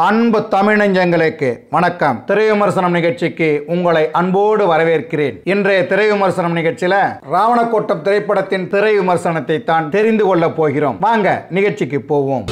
அன்பு தமிழ் நெஞ்சங்களுக்கு வணக்கம் திரை விமர்சனம் நிகழ்ச்சிக்கு உங்களை அன்போடு வரவேற்கிறேன் இன்றைய திரை விமர்சனம் நிகழ்ச்சியில ராவணக்கோட்டம் திரைப்படத்தின் திரை விமர்சனத்தை தான் தெரிந்து கொள்ளப் போகிறோம் வாங்க நிகழ்ச்சிக்கு போவோம்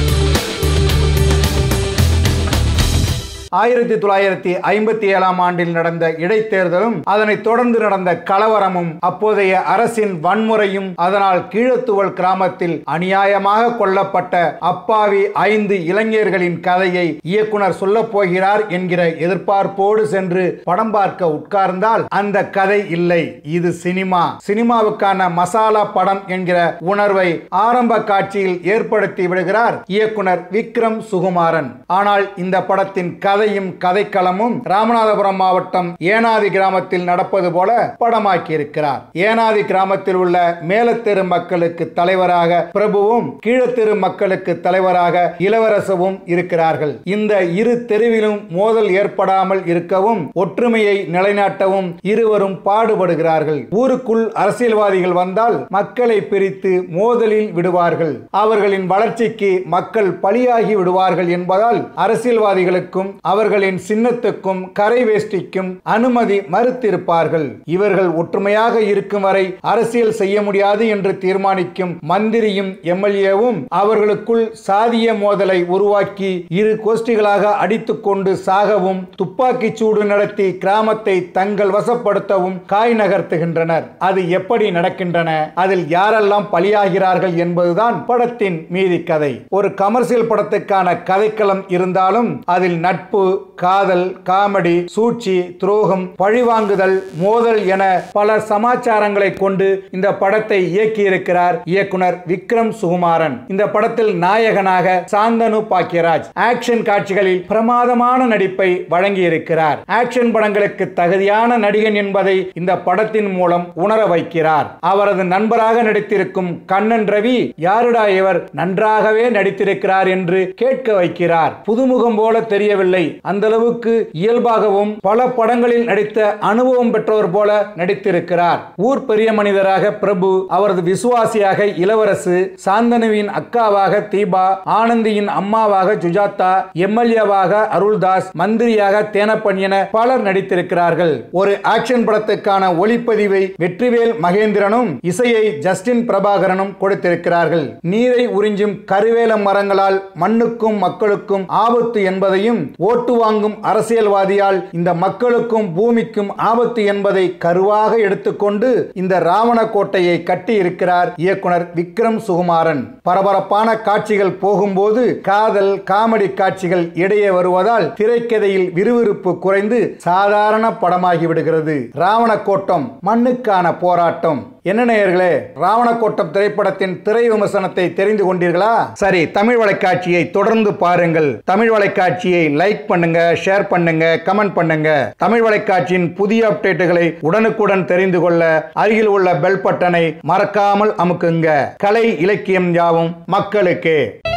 ஆயிரத்தி தொள்ளாயிரத்தி ஐம்பத்தி ஏழாம் ஆண்டில் நடந்த இடைத்தேர்தலும் அதனைத் தொடர்ந்து நடந்த கலவரமும் அப்போதைய அரசின் வன்முறையும் அதனால் கீழத்துவல் கிராமத்தில் அநியாயமாக கொல்லப்பட்ட அப்பாவி ஐந்து இளைஞர்களின் கதையை இயக்குனர் சொல்லப் போகிறார் என்கிற எதிர்பார்ப்போடு சென்று படம் பார்க்க உட்கார்ந்தால் அந்த கதை இல்லை இது சினிமா சினிமாவுக்கான மசாலா படம் என்கிற உணர்வை ஆரம்ப காட்சியில் ஏற்படுத்தி விடுகிறார் இயக்குனர் விக்ரம் சுகுமாரன் ஆனால் இந்த படத்தின் கதையும் கதைக்களமும் ராமநாதபுரம் மாவட்டம் ஏனாதி கிராமத்தில் நடப்பது போல படமாக்கி இருக்கிறார் ஏனாதி கிராமத்தில் உள்ள மேலத்தெரு மக்களுக்கு தலைவராக பிரபுவும் கீழத்தெரு மக்களுக்கு தலைவராக இளவரசவும் இருக்கிறார்கள் இந்த இரு தெருவிலும் மோதல் ஏற்படாமல் இருக்கவும் ஒற்றுமையை நிலைநாட்டவும் இருவரும் பாடுபடுகிறார்கள் ஊருக்குள் அரசியல்வாதிகள் வந்தால் மக்களை பிரித்து மோதலில் விடுவார்கள் அவர்களின் வளர்ச்சிக்கு மக்கள் பலியாகி விடுவார்கள் என்பதால் அரசியல்வாதிகளுக்கும் அவர்களின் சின்னத்துக்கும் கரை வேஷ்டிக்கும் அனுமதி மறுத்திருப்பார்கள் இவர்கள் ஒற்றுமையாக இருக்கும் வரை அரசியல் செய்ய முடியாது என்று தீர்மானிக்கும் மந்திரியும் எம்எல்ஏவும் அவர்களுக்குள் சாதிய மோதலை உருவாக்கி இரு கோஷ்டிகளாக அடித்துக்கொண்டு சாகவும் துப்பாக்கி சூடு நடத்தி கிராமத்தை தங்கள் வசப்படுத்தவும் காய் நகர்த்துகின்றனர் அது எப்படி நடக்கின்றன அதில் யாரெல்லாம் பலியாகிறார்கள் என்பதுதான் படத்தின் மீதி கதை ஒரு கமர்சியல் படத்துக்கான கதைக்களம் இருந்தாலும் அதில் நட்பு காதல் காமெடி சூழ்ச்சி துரோகம் பழிவாங்குதல் மோதல் என பல சமாச்சாரங்களை கொண்டு இந்த படத்தை இயக்கியிருக்கிறார் இயக்குனர் விக்ரம் சுகுமாரன் இந்த படத்தில் நாயகனாக சாந்தனு பாக்கியராஜ் ஆக்ஷன் காட்சிகளில் பிரமாதமான நடிப்பை வழங்கியிருக்கிறார் ஆக்ஷன் படங்களுக்கு தகுதியான நடிகன் என்பதை இந்த படத்தின் மூலம் உணர வைக்கிறார் அவரது நண்பராக நடித்திருக்கும் கண்ணன் ரவி யாருடா இவர் நன்றாகவே நடித்திருக்கிறார் என்று கேட்க வைக்கிறார் புதுமுகம் போல தெரியவில்லை அந்த அளவுக்கு இயல்பாகவும் பல படங்களில் நடித்த அனுபவம் பெற்றவர் போல நடித்திருக்கிறார் ஊர் பெரிய மனிதராக பிரபு அவரது விசுவாசியாக இளவரசு சாந்தனுவின் அக்காவாக தீபா ஆனந்தியின் அம்மாவாக சுஜாதா எம்எல்ஏவாக அருள்தாஸ் மந்திரியாக தேனப்பன் என பலர் நடித்திருக்கிறார்கள் ஒரு ஆக்ஷன் படத்துக்கான ஒளிப்பதிவை வெற்றிவேல் மகேந்திரனும் இசையை ஜஸ்டின் பிரபாகரனும் கொடுத்திருக்கிறார்கள் நீரை உறிஞ்சும் கருவேல மரங்களால் மண்ணுக்கும் மக்களுக்கும் ஆபத்து என்பதையும் ஓட்டு வாங்கும் அரசியல்வாதியால் இந்த மக்களுக்கும் பூமிக்கும் ஆபத்து என்பதை கருவாக எடுத்துக்கொண்டு இந்த ராவண கோட்டையை கட்டி இருக்கிறார் இயக்குனர் விக்ரம் சுகுமாரன் பரபரப்பான காட்சிகள் போகும்போது காதல் காமெடி காட்சிகள் இடையே வருவதால் திரைக்கதையில் விறுவிறுப்பு குறைந்து சாதாரண படமாகி விடுகிறது ராவண கோட்டம் மண்ணுக்கான போராட்டம் என்ன நேயர்களே ராவணக்கோட்டம் திரைப்படத்தின் திரை விமர்சனத்தை தெரிந்து கொண்டீர்களா சரி தமிழ் வலைக்காட்சியை தொடர்ந்து பாருங்கள் தமிழ் வலைக்காட்சியை லைக் பண்ணுங்க ஷேர் பண்ணுங்க கமெண்ட் பண்ணுங்க தமிழ் வலைக்காட்சியின் புதிய அப்டேட்டுகளை உடனுக்குடன் தெரிந்து கொள்ள அருகில் உள்ள பெல் பட்டனை மறக்காமல் அமுக்குங்க கலை இலக்கியம் யாவும் மக்களுக்கு